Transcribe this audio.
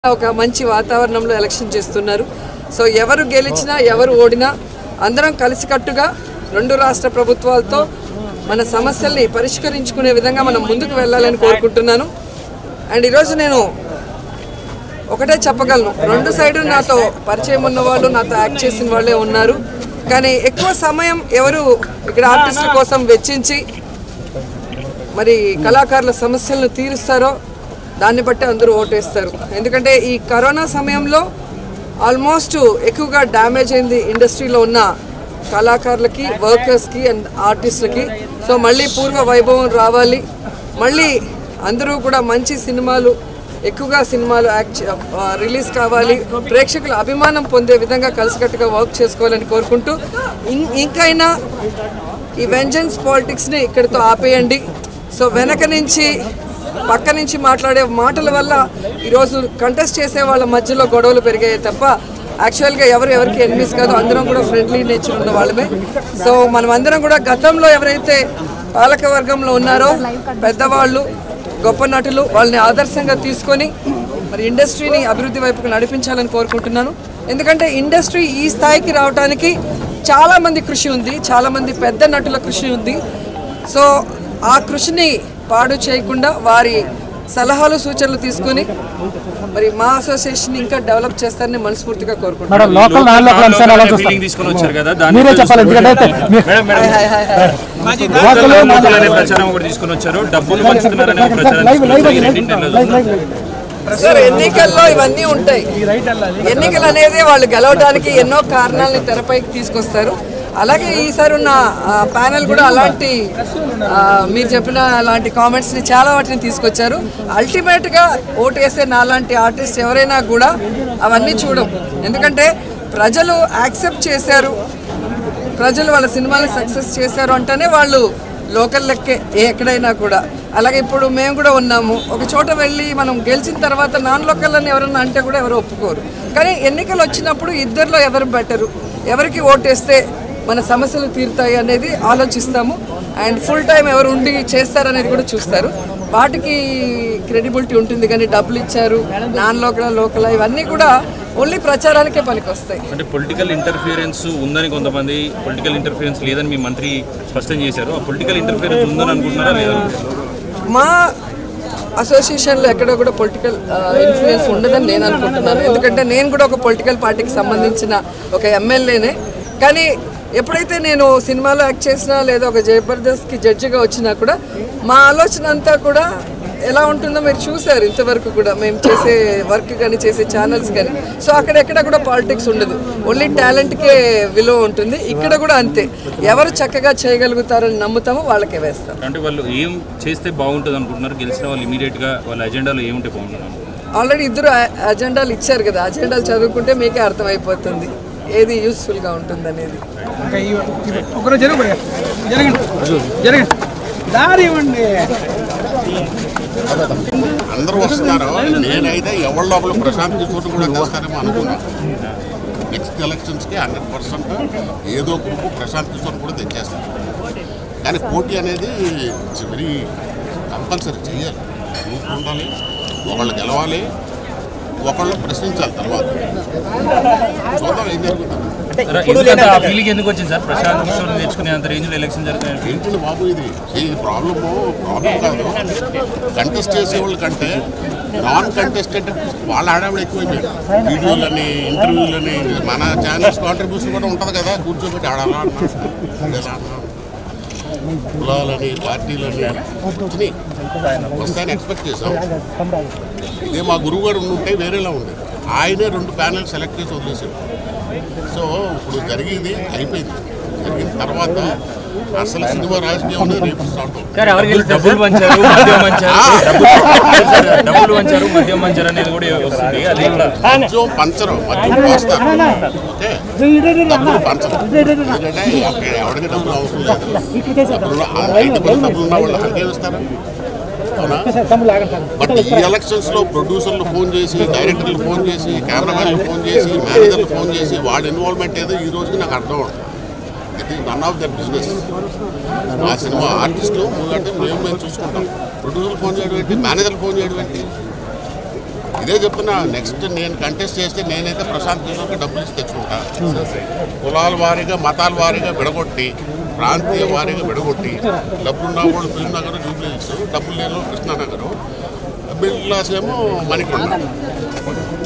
ఒక మంచి వాతావరణంలో ఎలక్షన్ చేస్తున్నారు సో ఎవరు గెలిచినా ఎవరు ఓడినా అందరం కలిసికట్టుగా రెండు రాష్ట్ర ప్రభుత్వాలతో మన సమస్యల్ని పరిష్కరించుకునే విధంగా మనం ముందుకు వెళ్ళాలని కోరుకుంటున్నాను అండ్ ఈరోజు నేను ఒకటే చెప్పగలను రెండు సైడు నాతో పరిచయం ఉన్న వాళ్ళు నాతో యాక్ట్ చేసిన వాళ్ళే ఉన్నారు కానీ ఎక్కువ సమయం ఎవరు ఇక్కడ ఆర్టిస్టుల కోసం వెచ్చించి మరి కళాకారుల సమస్యలను తీరుస్తారో దాన్ని బట్టి అందరూ ఓటేస్తారు ఎందుకంటే ఈ కరోనా సమయంలో ఆల్మోస్ట్ ఎక్కువగా డ్యామేజ్ అయింది ఇండస్ట్రీలో ఉన్న కళాకారులకి వర్కర్స్కి అండ్ ఆర్టిస్టులకి సో మళ్ళీ పూర్వ వైభవం రావాలి మళ్ళీ అందరూ కూడా మంచి సినిమాలు ఎక్కువగా సినిమాలు యాక్ట్ రిలీజ్ కావాలి ప్రేక్షకుల అభిమానం పొందే విధంగా కలిసికట్టుగా వర్క్ చేసుకోవాలని కోరుకుంటూ ఇం- ఇంకైనా ఈ వెంజన్స్ పాలిటిక్స్ని ఇక్కడితో ఆపేయండి సో వెనక నుంచి పక్క నుంచి మాట్లాడే మాటల వల్ల ఈరోజు కంటెస్ట్ చేసే వాళ్ళ మధ్యలో గొడవలు పెరిగాయి తప్ప యాక్చువల్గా ఎవరు ఎవరికి ఎనిమిస్ కాదు అందరం కూడా ఫ్రెండ్లీ నేచర్ ఉన్న వాళ్ళమే సో మనం అందరం కూడా గతంలో ఎవరైతే పాలక వర్గంలో ఉన్నారో పెద్దవాళ్ళు గొప్ప నటులు వాళ్ళని ఆదర్శంగా తీసుకొని మరి ఇండస్ట్రీని అభివృద్ధి వైపుకు నడిపించాలని కోరుకుంటున్నాను ఎందుకంటే ఇండస్ట్రీ ఈ స్థాయికి రావడానికి చాలామంది కృషి ఉంది చాలామంది పెద్ద నటుల కృషి ఉంది సో ఆ కృషిని పాడు చేయకుండా వారి సలహాలు సూచనలు తీసుకొని మరి మా అసోసియేషన్ ఇంకా డెవలప్ చేస్తారని మనస్ఫూర్తిగా కోరుకుంటున్నాను మేడం లోకల్ నాన్ లోకల్ అంశాలు ఎలా చూస్తారు ఫీలింగ్ తీసుకొని వచ్చారు కదా దాన్ని మీరే చెప్పాలి ఎందుకంటే మీ- madam madam hi hi hi local local non అనే ప్రచారం ఒకటి తీసుకొని వచ్చారు డబ్బులు పంచుతున్నారనే ఒక ప్రచారం లైవ్ తీసుకొని లైవ్ వచ్చారు. ఈ లైవ్ రెండింటిని ఎలా లైవ్ చూస్తారు? లైవ్ సార్ ఎన్నికల్లో ఇవన్నీ ఉంటాయి ఎన్నికలు అనేది వాళ్ళు గెలవడానికి ఎన్నో కారణాలని తెరపైకి తీసుకొస్తారు అలాగే ఈసారి ఉన్న ప్యానెల్ కూడా అలాంటి ఆ, మీరు చెప్పిన అలాంటి కామెంట్స్ని చాలా వాటిని తీసుకొచ్చారు అల్టిమేట్గా ఓటు వేసే నాలాంటి ఆర్టిస్ట్ ఎవరైనా కూడా అవన్నీ చూడం ఎందుకంటే ప్రజలు యాక్సెప్ట్ చేశారు ప్రజలు వాళ్ళ సినిమాని సక్సెస్ చేశారు అంటేనే వాళ్ళు లోకల్ లెక్కే ఏ ఎక్కడైనా కూడా అలాగే ఇప్పుడు మేము కూడా ఉన్నాము ఒక చోట వెళ్ళి మనం గెలిచిన తర్వాత నాన్ లోకల్ అని ఎవరన్నా అంటే కూడా ఎవరు ఒప్పుకోరు కానీ ఎన్నికలు వచ్చినప్పుడు ఇద్దరిలో ఎవరు బెటరు ఎవరికి ఓటేస్తే మన సమస్యలు తీరుతాయి అనేది ఆలోచిస్తాము అండ్ ఫుల్ టైం ఎవరు ఉండి చేస్తారనేది కూడా చూస్తారు వాటికి క్రెడిబిలిటీ ఉంటుంది కానీ డబ్బులు ఇచ్చారు నాన్ లోకల్ లోకల్ ఇవన్నీ కూడా ఓన్లీ ప్రచారానికే పనికొస్తాయి అంటే పొలిటికల్ ఇంటర్ఫియరెన్స్ ఉందని కొంతమంది పొలిటికల్ ఇంటర్ఫియరెన్స్ లేదని మీ మంత్రి స్పష్టం చేశారు ఆ పొలిటికల్ ఇంటర్ఫియరెన్స్ ఉందని అనుకుంటున్నారా లేదా మా అసోసియేషన్లో ఎక్కడ కూడా పొలిటికల్ ఇన్ఫ్లుయెన్స్ ఉండదని నేను అనుకుంటున్నాను ఎందుకంటే నేను కూడా ఒక పొలిటికల్ పార్టీకి సంబంధించిన ఒక ఎమ్మెల్యేనే కానీ ఎప్పుడైతే నేను సినిమాలో యాక్ట్ చేసినా లేదా ఒక జబర్దస్త్కి జడ్జిగా వచ్చినా కూడా మా ఆలోచన అంతా కూడా ఎలా ఉంటుందో మీరు చూసారు ఇంతవరకు కూడా మేము చేసే వర్క్ కానీ చేసే ఛానల్స్ కానీ సో అక్కడ ఎక్కడ కూడా పాలిటిక్స్ ఉండదు ఓన్లీ టాలెంట్కే విలువ ఉంటుంది ఇక్కడ కూడా అంతే ఎవరు చక్కగా చేయగలుగుతారని నమ్ముతామో వాళ్ళకే వేస్తాం అంటే వాళ్ళు ఏం చేస్తే బాగుంటుంది అనుకుంటున్నారు గెలిచిన వాళ్ళు ఇమీడియట్ గా వాళ్ళ అజెండాలో ఏముంటే బాగుంటుంది అనుకుంటున్నారు? ఆల్రెడీ ఇద్దరు అ- అజెండాలు ఇచ్చారు కదా అజెండాలు చదువుకుంటే మీకే అర్థమైపోతుంది ఏది యూస్ఫుల్గా ఉంటుంది అనేది ఇంకా ఈ- ఈ- ఒకరు జరుగు భయ్యా. జరగండి జరగండి దారి ఇవ్వండి అందరూ వస్తున్నారు నేనైతే ఎవరి లోపల ప్రశాంత్ కిషోర్ కూడా తెస్తారేమో అనుకున్నాను నెక్స్ట్ ఎలక్షన్స్కి హండ్రెడ్ పర్సెంట్ ఏదో గ్రూపు ప్రశాంత్ కిషోర్ కూడా తెచ్చేస్తారు కానీ పోటీ అనేది ఇట్స్ వెరీ కంపల్సరీ చేయాలి గ్రూప్ ఉండాలి ఒకళ్ళు గెలవాలి ఒకళ్ళు ప్రశ్నించాలి తర్వాత చూద్దాం ఏం జరుగుతుంది సరే, ఎందుకంటే ఆ ఫీలింగ్ ఎందుకు వచ్చింది సార్ ప్రశాంత్ కిషోర్ తెచ్చుకునే అంత రేంజ్ లో ఎలక్షన్ జరుగుతున్న ఫీల్ ఏంటండి బాబు ఇది ఈ ప్రాబ్లము ప్రాబ్లం కాదు కంటెస్ట్ చేసేవాళ్ళ కంటే నాన్ కంటెస్టెడ్ వాళ్ళ ఆడవాళ్ళు ఎక్కువైపోయారు వీడియోలని ఇంటర్వ్యూలని మన ఛానల్స్ కాంట్రిబ్యూషన్ కూడా ఉంటుంది కదా కూర్చోబెట్టి ఆడాలా అన్నా ఇలా అన్నా. కులాలని పార్టీలని వచ్చినాయి వస్తాయని ఎక్స్పెక్ట్ చేసాం ఇదే మా గురువు గారు ఉంటే వేరేలా ఉండేది ఆయనే రెండు ప్యానెల్ సెలెక్ట్ చేసి వదిలేసాడు సో ఇప్పుడు జరిగేది అయిపోయింది జరిగిన తర్వాత అసలు సినిమా రాజకీయం అనేది రేపు స్టార్ట్ అవుతుంది డబ్బులు పంచారు మద్యం పంచారు డబ్బులు- డబ్బులు పంచారు మద్యం పంచారు అనేది కూడా వస్తుంది అది కూడా మద్యం పంచరు మద్యం పోస్తారు ఓకే డబ్బులు పంచరు ఎందుకంటే అక్కడ ఎవరికి డబ్బులు అవసరం లేదు డబ్బులు ఆ ఐదు మంది డబ్బులు ఉన్న వాళ్ళు అక్కడికి ఇస్తారు అవునా బట్ ఈ ఎలక్షన్స్ లో ప్రొడ్యూసర్లు ఫోన్ చేసి డైరెక్టర్లు ఫోన్ చేసి కెమెరామెన్లు ఫోన్ చేసి మేనేజర్లు ఫోన్ చేసి వాళ్ళ ఇన్వాల్వ్మెంట్ ఏదో ఈ రోజుకి నాకు అర్థం అవుతుంది it is none of their business ఆ సినిమా ఆర్టిస్టులు అంటే మేము మేము చూసుకుంటాం ప్రొడ్యూసర్లు ఫోన్ చేయడం ఏంటి మేనేజర్లు ఫోన్ చేయడం ఏంటి ఇదే చెప్తున్నా నెక్స్ట్ నేను కంటెస్ట్ చేస్తే నేనైతే ప్రశాంత్ కిషోర్కి డబ్బులు ఇచ్చి తెచ్చుకుంటా కులాల వారీగా మతాల వారీగా విడగొట్టి ప్రాంతీయ వారీగా విడగొట్టి డబ్బులున్న వాళ్ళు ఫిల్మ్ నగర్ జూబ్లీ హిల్స్ డబ్బులు లేని వాళ్ళు కృష్ణానగర్ మిడిల్ క్లాస్ ఏమో మణికొండ